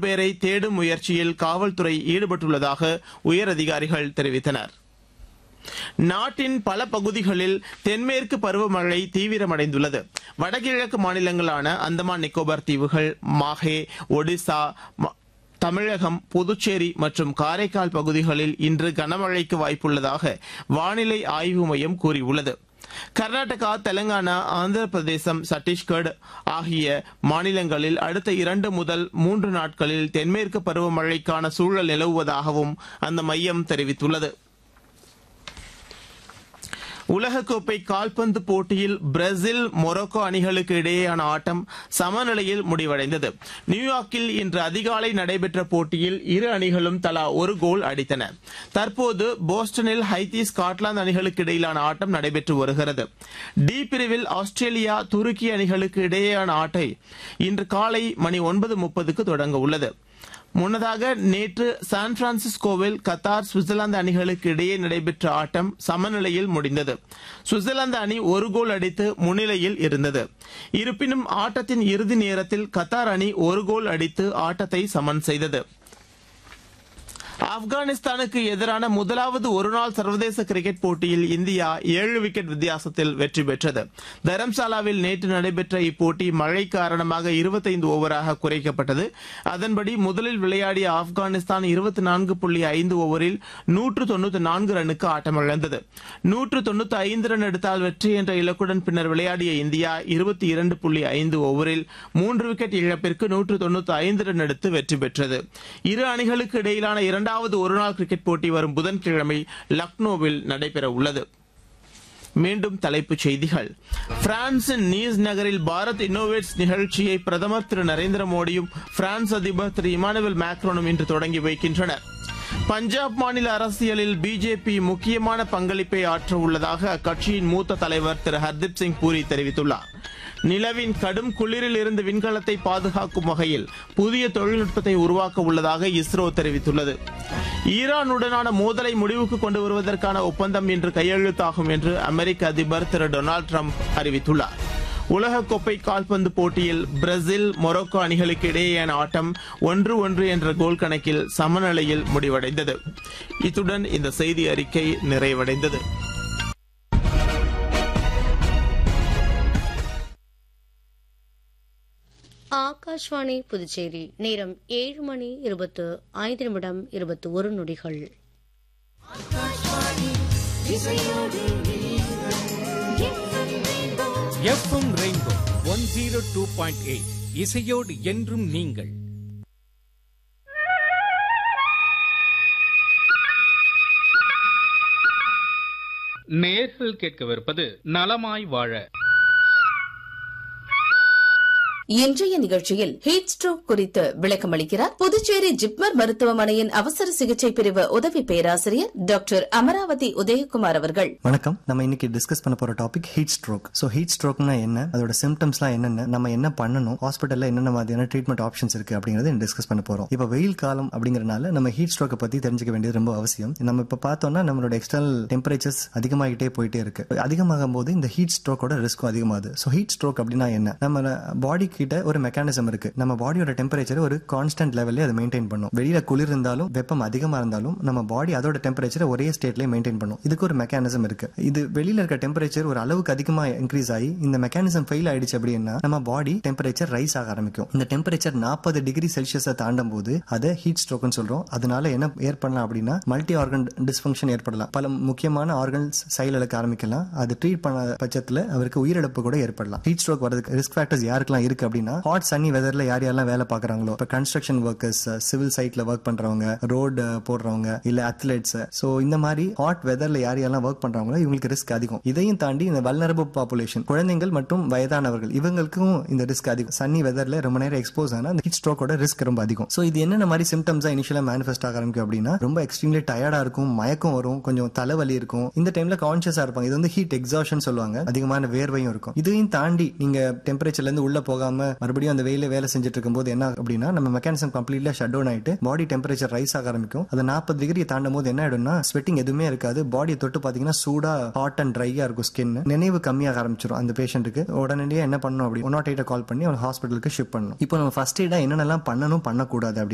பேரை தேடும் முயற்சியில் காவல்துறை ஈடுபட்டுள்ளதாக உயரதிகாரிகள் தெரிவித்தனர் நாட்டின் பல பகுதிகளில் தென்மேற்கு பருவமழை தீவிரமடைந்துள்ளது வடகிழக்கு மாநிலங்களான அந்தமான் நிக்கோபார் தீவுகள் மாஹே ஒடிசா ம- தமிழகம் புதுச்சேரி மற்றும் காரைக்கால் பகுதிகளில் இன்று கனமழைக்கு வாய்ப்புள்ளதாக வானிலை ஆய்வு மையம் கூறியுள்ளது கர்நாடகா தெலங்கானா ஆந்திர பிரதேசம் சத்தீஸ்கர் ஆகிய மாநிலங்களில் அடுத்த இரண்டு முதல் மூன்று நாட்களில் தென்மேற்கு பருவமழைக்கான சூழல் நிலவுவதாகவும் அந்த மையம் தெரிவித்துள்ளது உலகக்கோப்பை கால்பந்து போட்டியில் பிரேசில் மொரோக்கோ அணிகளுக்கு இடையேயான ஆட்டம் சமநிலையில் முடிவடைந்தது நியூயார்க்கில் இன்று அதிகாலை நடைபெற்ற போட்டியில் இரு அணிகளும் தலா ஒரு கோல் அடித்தன தற்போது போஸ்டனில் ஹைத்தி ஸ்காட்லாந்து அணிகளுக்கு இடையிலான ஆட்டம் நடைபெற்று வருகிறது டி பிரிவில் ஆஸ்திரேலியா துருக்கி அணிகளுக்கு இடையேயான ஆட்டை இன்று காலை மணி ஒன்பது முப்பதுக்கு தொடங்க உள்ளது முன்னதாக நேற்று சான் பிரான்சிஸ்கோவில் கத்தார் சுவிட்சர்லாந்து அணிகளுக்கு இடையே நடைபெற்ற ஆட்டம் சமநிலையில் முடிந்தது சுவிட்சர்லாந்து அணி ஒரு கோல் அடித்து முன்னிலையில் இருந்தது இருப்பினும் ஆட்டத்தின் இறுதி நேரத்தில் கத்தார் அணி ஒரு கோல் அடித்து ஆட்டத்தை சமன் செய்தது ஆப்கானிஸ்தானுக்கு எதிரான முதலாவது ஒருநாள் சர்வதேச கிரிக்கெட் போட்டியில் இந்தியா ஏழு விக்கெட் வித்தியாசத்தில் வெற்றி பெற்றது தரம்சாலாவில் நேற்று நடைபெற்ற இப்போட்டி மழை காரணமாக 25 ஓவராக குறைக்கப்பட்டது அதன்படி முதலில் விளையாடிய ஆப்கானிஸ்தான் இருபத்தி நான்கு புள்ளி ஐந்து ஓவரில் நூற்று தொண்ணூத்தி நான்கு ரன்னுக்கு ஆட்டமிழந்தது நூற்று தொண்ணூத்தி ஐந்து ரன் எடுத்தால் வெற்றி என்ற இலக்குடன் பின்னர் விளையாடிய இந்தியா இருபத்தி இரண்டு புள்ளி ஐந்து ஓவரில் மூன்று விக்கெட் இழப்பிற்கு நூற்று தொண்ணூத்தி ஐந்து ரன் எடுத்து வெற்றி பெற்றது இரு அணிகளுக்கு இடையிலான இரண்டாவது ஒருநாள் கிரிக்கெட் போட்டி வரும் புதன்கிழமை லக்னோவில் நடைபெற உள்ளது மீண்டும் தலைப்புச் செய்திகள் பிரான்சின் நீஸ் நகரில் பாரத் இன்னோவேட்ஸ் நிகழ்ச்சியை பிரதமர் திரு நரேந்திர மோடியும் பிரான்ஸ் அதிபர் திரு இமானுவேல் மேக்ரோனும் இன்று தொடங்கி வைக்கின்றனர் பஞ்சாப் மாநில அரசியலில் பிஜேபி முக்கியமான பங்களிப்பை ஆற்ற உள்ளதாக அக்கட்சியின் மூத்த தலைவர் திரு ஹர்தீப் சிங் பூரி தெரிவித்துள்ளார் நிலவின் கடும் குளிரில் இருந்து விண்கலத்தை பாதுகாக்கும் வகையில் புதிய தொழில்நுட்பத்தை உருவாக்க உள்ளதாக இஸ்ரோ தெரிவித்துள்ளது ஈரானுடனான மோதலை முடிவுக்கு கொண்டு வருவதற்கான ஒப்பந்தம் இன்று கையெழுத்தாகும் என்று அமெரிக்க அதிபர் திரு டொனால்டு ட்ரம்ப் அறிவித்துள்ளார் உலகக்கோப்பை கால்பந்து போட்டியில் பிரேசில் மொரோக்கோ அணிகளுக்கு இடையேயான ஆட்டம் ஒன்று ஒன்று என்ற கோல் கணக்கில் சமநிலையில் முடிவடைந்தது இத்துடன் இந்த செய்தி அறிக்கை நிறைவடைந்தது ஆகாஷ்வாணி புதுச்சேரி நேரம் ஏழு மணி இருபத்து ஐந்து நிமிடம் இருபத்தி ஒரு நொடிகள் FM rainbow one zero two point eight இசையோடு என்றும் நீங்கள் நேர்கள் கேட்கவிருப்பது நலமாய் வாழ இன்றைய நிகழ்ச்சியில் ஹீட் ஸ்ட்ரோக் குறித்து விளக்கமளிக்கிறார் புதுச்சேரி ஜிப்மர் மருத்துவமனையின் அவசர சிகிச்சை பிரிவு உதவி பேராசிரியர் டாக்டர் அமராவதி உதயகுமார் அவர்கள் வணக்கம் நம்ம இன்னைக்கு டிஸ்கஸ் பண்ண போற topic heat stroke so heat ஸ்ட்ரோக்னா என்ன அதோட சிம்டம்ஸ்லாம் என்னென்ன நம்ம என்ன பண்ணணும் ஹாஸ்பிட்டல்ல என்னென்ன மாதிரியான ட்ரீட்மெண்ட் ஆப்ஷன்ஸ் இருக்கு அப்படிங்கறத டிஸ்கஸ் பண்ண போறோம் இப்போ வெயில் காலம் அப்படிங்கறனால நம்ம ஹீட் ஸ்ட்ரோக்கை பத்தி தெரிஞ்சுக்க வேண்டியது ரொம்ப அவசியம் நம்ம இப்போ பார்த்தோம்னா நம்மளோட எக்ஸ்டர்னல் டெம்பரேச்சர்ஸ் அதிகமாகிட்டே போயிட்டே இருக்கு அதிகமாகும் போது இந்த ஹீட் ஸ்ட்ரோக்கோட ரிஸ்க்கும் அதிகமாகுது ஸோ ஹீட் ஸ்ட்ரோக் அப்படின்னா என்ன நம்ம பாடி கிட்ட ஒரு மெக்கானிசம் இருக்கு நம்ம பாடியோட டெம்பரேச்சர் ஒரு கான்ஸ்டன்ட் லெவல்லே அதை மெயின்டைன் பண்ணும் வெளியில குளிர் இருந்தாலும் வெப்பம் அதிகமா இருந்தாலும் நம்ம பாடி அதோட டெம்பரேச்சரை ஒரே ஸ்டேட்லயே மெயின்டைன் பண்ணும் இதுக்கு ஒரு மெக்கானிசம் இருக்கு இது வெளியில இருக்க டெம்பரேச்சர் ஒரு அளவுக்கு அதிகமா இன்க்ரீஸ் ஆகி இந்த மெக்கானிசம் ஃபெயில் ஆயிடுச்சு அப்படின்னா நம்ம பாடி டெம்பரேச்சர் ரைஸ் ஆக ஆரம்பிக்கும் இந்த டெம்பரேச்சர் நாற்பது டிகிரி செல்சியஸை தாண்டும் போது அதை ஹீட் ஸ்ட்ரோக்னு சொல்றோம் அதனால என்ன ஏற்படலாம் அப்படின்னா மல்டி ஆர்கன் டிஸ்ஃபங்க்ஷன் ஏற்படலாம் பல முக்கியமான ஆர்கன்ஸ் செயலிழக்க ஆரம்பிக்கலாம் அது ட்ரீட் பண்ண பட்சத்துல அவருக்கு உயிரிழப்பு கூட ஏற்படலாம் ஹீட் ஸ்ட்ரோக் வரதுக்கு ரிஸ்க் ஃபேக்டர்ஸ் யாருக்கெல்லாம் இருக்கு அப்படின்னா ஹாட் சன்னி வெதர்ல யார் யாரெல்லாம் வேலை பாக்குறாங்களோ இப்போ கன்ஸ்ட்ரக்ஷன் ஒர்க்கர்ஸ் சிவில் சைட்ல ஒர்க் பண்றவங்க ரோடு போடுறவங்க இல்ல அத்லெட்ஸ் சோ இந்த மாதிரி ஹாட் வெதர்ல யார் யாரெல்லாம் ஒர்க் பண்றாங்களோ இவங்களுக்கு ரிஸ்க் அதிகம் இதையும் தாண்டி இந்த வல்னரபிள் பாப்புலேஷன் குழந்தைகள் மற்றும் வயதானவர்கள் இவங்களுக்கும் இந்த ரிஸ்க் அதிகம் சன்னி வெதர்ல ரொம்ப நேரம் எக்ஸ்போஸ் ஆனா அந்த ஹீட் ஸ்ட்ரோக்கோட ரிஸ்க் ரொம்ப அதிகம் சோ இது என்னென்ன மாதிரி சிம்டம்ஸா இனிஷியலா மேனிஃபெஸ்ட் ஆக ஆரம்பிக்கும் அப்படின்னா ரொம்ப எக்ஸ்ட்ரீம்லி டயர்டா இருக்கும் மயக்கம் வரும் கொஞ்சம் தலைவலி இருக்கும் இந்த டைம்ல கான்சியஸா இருப்பாங்க இது வந்து ஹீட் எக்ஸாஷன் சொல்லுவாங்க அதிகமான வேர்வையும் இருக்கும் இதையும் தாண்டி நீங்க டெம்பரேச்சர்ல இருந்து உள்ள போகாம மறுபடியும் அந்த வெயில வேலை செஞ்சுட்டு இருக்கும்போது என்ன அப்படின்னா நம்ம மெக்கானிசம் கம்ப்ளீட்ல ஷட் டவுன் ஆயிட்டு பாடி டெம்பரேச்சர் ரைஸ் ஆக ஆரம்பிக்கும் அது நாற்பது டிகிரி தாண்டும் போது என்ன ஆயிடும்னா ஸ்வெட்டிங் எதுவுமே இருக்காது பாடியை தொட்டு பாத்தீங்கன்னா சூடா ஹாட் அண்ட் ட்ரையா இருக்கும் ஸ்கின் நினைவு கம்மியாக ஆரம்பிச்சிடும் அந்த பேஷண்ட்டுக்கு உடனடியாக என்ன பண்ணணும் அப்படி ஒன் நாட் எயிட்ட கால் பண்ணி அவங்க ஹாஸ்பிட்டலுக்கு ஷிஃப்ட் பண்ணணும் இப்போ நம்ம ஃபர்ஸ்ட் எய்டா என்னென்னலாம் பண்ணணும் பண்ணக்கூடாது அப்படி